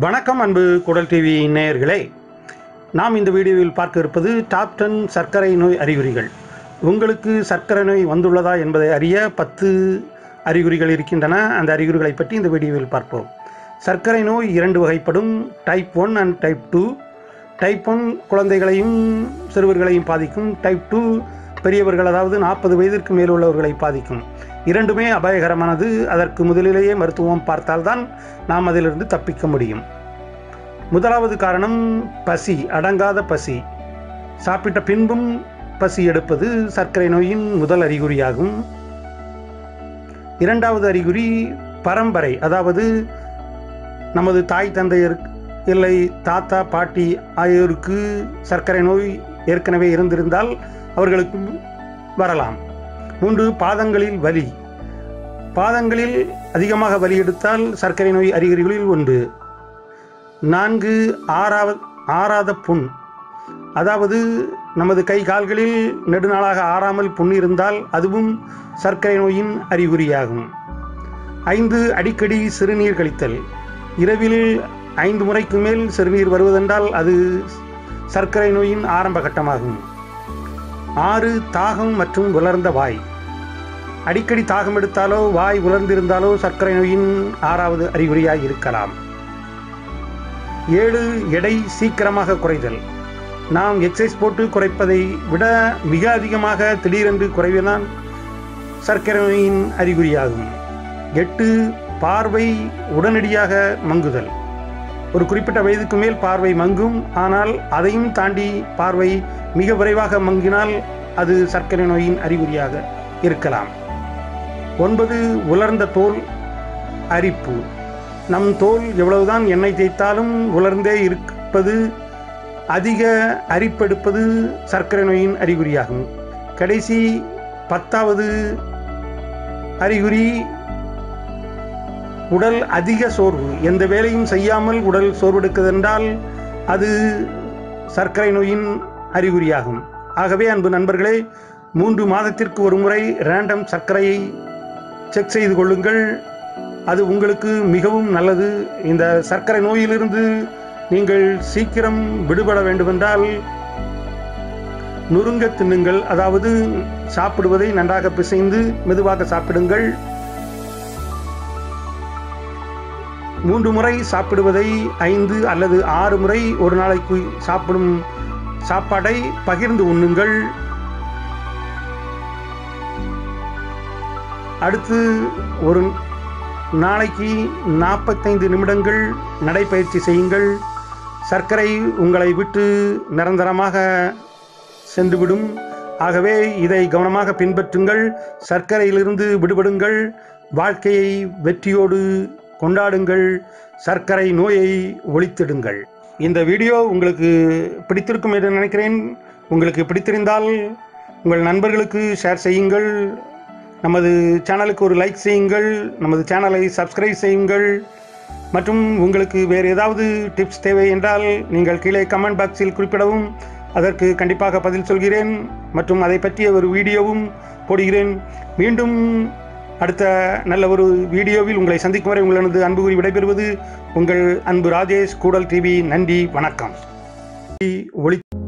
வணக்கம் அன்பு குடல் டிவி நேயர்களே நாம் இந்த வீடியோவில் பார்க்க இருப்பது டாப் டென் சர்க்கரை நோய் அறிகுறிகள் உங்களுக்கு சர்க்கரை நோய் வந்துள்ளதா என்பதை அறிய பத்து அறிகுறிகள் இருக்கின்றன அந்த அறிகுறிகளை பற்றி இந்த வீடியோவில் பார்ப்போம் சர்க்கரை நோய் இரண்டு வகைப்படும் type one and type two type one குழந்தைகளையும் சிறுவர்களையும் பாதிக்கும் டைப் டூ பெரியவர்கள் அதாவது நாற்பது வயதிற்கு மேல் உள்ளவர்களை பாதிக்கும் இரண்டுமே அபாயகரமானது அதற்கு முதலிலேயே மருத்துவம் பார்த்தால்தான் நாம் அதிலிருந்து தப்பிக்க முடியும் முதலாவது காரணம் பசி அடங்காத பசி சாப்பிட்ட பின்பும் பசி எடுப்பது சர்க்கரை நோயின் முதல் அறிகுறியாகும் இரண்டாவது அறிகுறி பரம்பரை அதாவது நமது தாய் தந்தையர் இல்லை தாத்தா பாட்டி ஆகியோருக்கு சர்க்கரை நோய் ஏற்கனவே இருந்திருந்தால் அவர்களுக்கு வரலாம் மூன்று பாதங்களில் வலி பாதங்களில் அதிகமாக வலி எடுத்தால் சர்க்கரை நோய் அறிகுறிகளில் ஒன்று நான்கு ஆறாவது ஆறாத புண் அதாவது நமது கை கால்களில் நெடுநாளாக ஆறாமல் புண் இருந்தால் அதுவும் சர்க்கரை நோயின் அறிகுறியாகும் ஐந்து அடிக்கடி சிறுநீர் கழித்தல் இரவில் ஐந்து முறைக்கு மேல் சிறுநீர் வருவதென்றால் அது சர்க்கரை நோயின் ஆரம்ப கட்டமாகும் ஆறு தாகம் மற்றும் உலர்ந்த வாய் அடிக்கடி தாகம் எடுத்தாலோ வாய் உலர்ந்திருந்தாலோ சர்க்கரை நோயின் ஆறாவது அறிகுறியாய் இருக்கலாம் ஏழு எடை சீக்கிரமாக குறைதல் நாம் எக்ஸசைஸ் போட்டு குறைப்பதை விட மிக அதிகமாக திடீரென்று குறைவதுதான் சர்க்கரை நோயின் அறிகுறியாகும் எட்டு பார்வை உடனடியாக மங்குதல் ஒரு குறிப்பிட்ட வயதுக்கு மேல் பார்வை மங்கும் ஆனால் அதையும் தாண்டி பார்வை மிக விரைவாக மங்கினால் அது சர்க்கரை நோயின் அறிகுறியாக இருக்கலாம் ஒன்பது உலர்ந்த தோல் அரிப்பு நம் தோல் எவ்வளவுதான் எண்ணெய் தேய்த்தாலும் உலர்ந்தே இருப்பது அதிக அரிப்பெடுப்பது சர்க்கரை நோயின் அறிகுறியாகும் கடைசி பத்தாவது அறிகுறி உடல் அதிக சோர்வு எந்த வேலையும் செய்யாமல் உடல் சோர்வெடுக்குதென்றால் அது சர்க்கரை நோயின் அறிகுறியாகும் ஆகவே அன்பு நண்பர்களே மூன்று மாதத்திற்கு ஒரு முறை ரேண்டம் சர்க்கரையை செக் செய்து கொள்ளுங்கள் அது உங்களுக்கு மிகவும் நல்லது இந்த சர்க்கரை நோயிலிருந்து நீங்கள் சீக்கிரம் விடுபட வேண்டுமென்றால் நுறுங்க தின்னுங்கள் அதாவது சாப்பிடுவதை நன்றாக பிசைந்து மெதுவாக சாப்பிடுங்கள் மூன்று முறை சாப்பிடுவதை ஐந்து அல்லது ஆறு முறை ஒரு நாளைக்கு சாப்பிடும் சாப்பாடை பகிர்ந்து உண்ணுங்கள் அடுத்து ஒரு நாளைக்கு நாற்பத்தைந்து நிமிடங்கள் நடைப்பயிற்சி செய்யுங்கள் சர்க்கரை உங்களை விட்டு நிரந்தரமாக சென்றுவிடும் ஆகவே இதை கவனமாக பின்பற்றுங்கள் சர்க்கரையிலிருந்து விடுபடுங்கள் வாழ்க்கையை வெற்றியோடு கொண்டாடுங்கள் சர்க்கரை நோயை ஒழித்திடுங்கள் இந்த வீடியோ உங்களுக்கு பிடித்திருக்கும் என்று நினைக்கிறேன் உங்களுக்கு பிடித்திருந்தால் உங்கள் நண்பர்களுக்கு ஷேர் செய்யுங்கள் நமது சேனலுக்கு ஒரு லைக் செய்யுங்கள் நமது சேனலை சப்ஸ்கிரைப் செய்யுங்கள் மற்றும் உங்களுக்கு வேறு ஏதாவது டிப்ஸ் தேவை என்றால் நீங்கள் கீழே கமெண்ட் பாக்ஸில் குறிப்பிடவும் அதற்கு கண்டிப்பாக பதில் சொல்கிறேன் மற்றும் அதை பற்றிய ஒரு வீடியோவும் போடுகிறேன் மீண்டும் அடுத்த நல்ல ஒரு வீடியோவில் உங்களை சந்திக்கும் வரை உங்களது அன்பு கூறி விடைபெறுவது உங்கள் அன்பு ராஜேஷ் கூடல் டிவி நன்றி வணக்கம் ஒளி